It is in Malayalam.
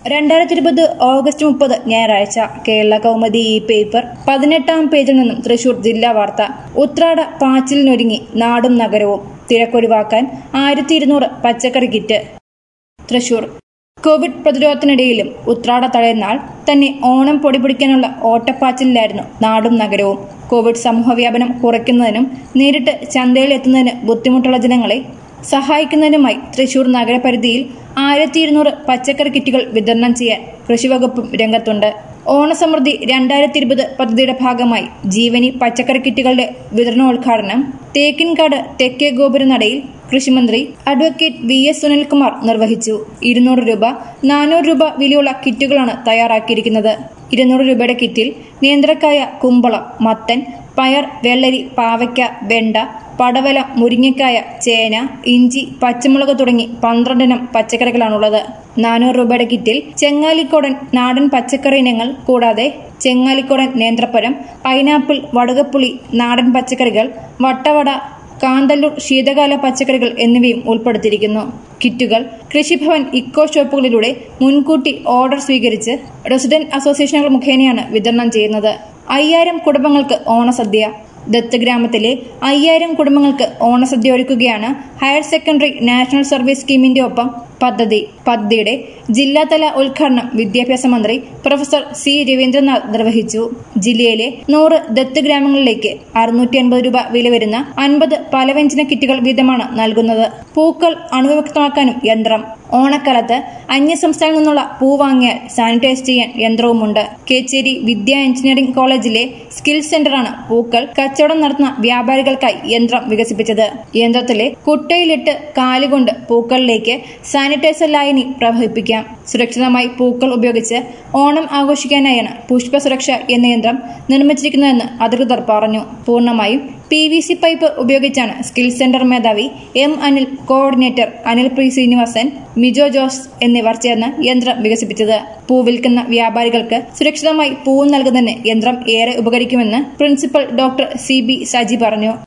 രണ്ടായിരത്തി ഇരുപത് ഓഗസ്റ്റ് മുപ്പത് ഞായറാഴ്ച കേരള കൗമുദി ഈ പേപ്പർ പതിനെട്ടാം പേജിൽ നിന്നും തൃശൂർ ജില്ലാ വാർത്ത ഉത്രാട പാച്ചിലിനൊരുങ്ങി നാടും നഗരവും തിരക്കൊഴിവാക്കാൻ ആയിരത്തി ഇരുന്നൂറ് പച്ചക്കറി കിറ്റ് തൃശൂർ കോവിഡ് പ്രതിരോധത്തിനിടയിലും ഉത്രാട തലേന്നാൾ തന്നെ ഓണം പൊടിപിടിക്കാനുള്ള ഓട്ടപ്പാച്ചിലായിരുന്നു നാടും നഗരവും കോവിഡ് സമൂഹവ്യാപനം കുറയ്ക്കുന്നതിനും നേരിട്ട് ചന്തയിലെത്തുന്നതിന് ബുദ്ധിമുട്ടുള്ള ജനങ്ങളെ സഹായിക്കുന്നതിനുമായി തൃശൂർ നഗരപരിധിയിൽ ആയിരത്തി ഇരുന്നൂറ് പച്ചക്കറി കിറ്റുകൾ വിതരണം ചെയ്യാൻ കൃഷിവകുപ്പും രംഗത്തുണ്ട് ഓണസമൃദ്ധി രണ്ടായിരത്തി ഇരുപത് പദ്ധതിയുടെ ഭാഗമായി ജീവനി പച്ചക്കറി കിറ്റുകളുടെ വിതരണോദ്ഘാടനം തേക്കിൻകാട് തെക്കേ ഗോപുരനടയിൽ കൃഷിമന്ത്രി അഡ്വക്കേറ്റ് വി എസ് സുനിൽകുമാർ നിർവഹിച്ചു ഇരുന്നൂറ് രൂപ നാനൂറ് രൂപ വിലയുള്ള കിറ്റുകളാണ് തയ്യാറാക്കിയിരിക്കുന്നത് ഇരുന്നൂറ് രൂപയുടെ കിറ്റിൽ നിയന്ത്രക്കായ കുമ്പളം മത്തൻ പയർ വെള്ളരി പാവയ്ക്ക വെണ്ട പടവല മുരിങ്ങക്കായ ചേന ഇഞ്ചി പച്ചമുളക് തുടങ്ങി പന്ത്രണ്ടിനം പച്ചക്കറികളാണുള്ളത് നാനൂറ് രൂപയുടെ കിറ്റിൽ ചെങ്ങാലിക്കോടൻ നാടൻ പച്ചക്കറി ഇനങ്ങൾ കൂടാതെ ചെങ്ങാലിക്കോടൻ നേന്ത്രപ്പഴം പൈനാപ്പിൾ വടുകപ്പുളി നാടൻ പച്ചക്കറികൾ വട്ടവട കാന്തല്ലൂർ ശീതകാല പച്ചക്കറികൾ എന്നിവയും ഉൾപ്പെടുത്തിയിരിക്കുന്നു കിറ്റുകൾ കൃഷിഭവൻ ഇക്കോ ഷോപ്പുകളിലൂടെ മുൻകൂട്ടി ഓർഡർ സ്വീകരിച്ച് റെസിഡന്റ് അസോസിയേഷനുകൾ മുഖേനയാണ് വിതരണം ചെയ്യുന്നത് അയ്യായിരം കുടുംബങ്ങൾക്ക് ഓണസദ്യ ദത്ത് ഗ്രാമത്തിലെ അയ്യായിരം കുടുംബങ്ങൾക്ക് ഓണസദ്യ ഒരുക്കുകയാണ് ഹയർ സെക്കൻഡറി നാഷണൽ സർവീസ് സ്കീമിന്റെ ഒപ്പം പദ്ധതി പദ്ധതിയുടെ ജില്ലാതല ഉദ്ഘാടനം വിദ്യാഭ്യാസ മന്ത്രി പ്രൊഫസർ സി രവീന്ദ്രനാഥ് നിർവഹിച്ചു ജില്ലയിലെ നൂറ് ദത്ത് ഗ്രാമങ്ങളിലേക്ക് അറുന്നൂറ്റി അൻപത് രൂപ വില വരുന്ന അൻപത് പലവ്യഞ്ജന കിറ്റുകൾ വീതമാണ് നൽകുന്നത് പൂക്കൾ അണുവിമുക്തമാക്കാനും യന്ത്രം ഓണക്കാലത്ത് അന്യസംസ്ഥാനങ്ങളിൽ നിന്നുള്ള പൂ വാങ്ങിയാൽ സാനിറ്റൈസ് ചെയ്യാൻ യന്ത്രവുമുണ്ട് കേച്ചേരി വിദ്യാ എഞ്ചിനീയറിംഗ് കോളേജിലെ സ്കിൽ സെന്ററാണ് പൂക്കൾ കച്ചവടം നടത്തുന്ന വ്യാപാരികൾക്കായി യന്ത്രം വികസിപ്പിച്ചത് യന്ത്രത്തിലെ കുട്ടയിലിട്ട് കാലുകൊണ്ട് പൂക്കളിലേക്ക് സാനിറ്റൈസർ ലായനി പ്രവഹിപ്പിക്കാം സുരക്ഷിതമായി പൂക്കൾ ഉപയോഗിച്ച് ഓണം ആഘോഷിക്കാനായാണ് പുഷ്പ സുരക്ഷ എന്ന യന്ത്രം നിർമ്മിച്ചിരിക്കുന്നതെന്ന് അധികൃതർ പറഞ്ഞു പൂർണ്ണമായും പി വി സി പൈപ്പ് ഉപയോഗിച്ചാണ് സ്കിൽ സെന്റർ മേധാവി എം അനിൽ കോർഡിനേറ്റർ അനിൽ പ്രി ശ്രീനിവാസൻ മിജോ ജോസ് എന്നിവർ ചേർന്ന് യന്ത്രം വികസിപ്പിച്ചത് പൂ വിൽക്കുന്ന വ്യാപാരികൾക്ക് സുരക്ഷിതമായി പൂ നൽകുന്നതിന് യന്ത്രം ഏറെ ഉപകരിക്കുമെന്ന് principal doctor C B Saji പറഞ്ഞു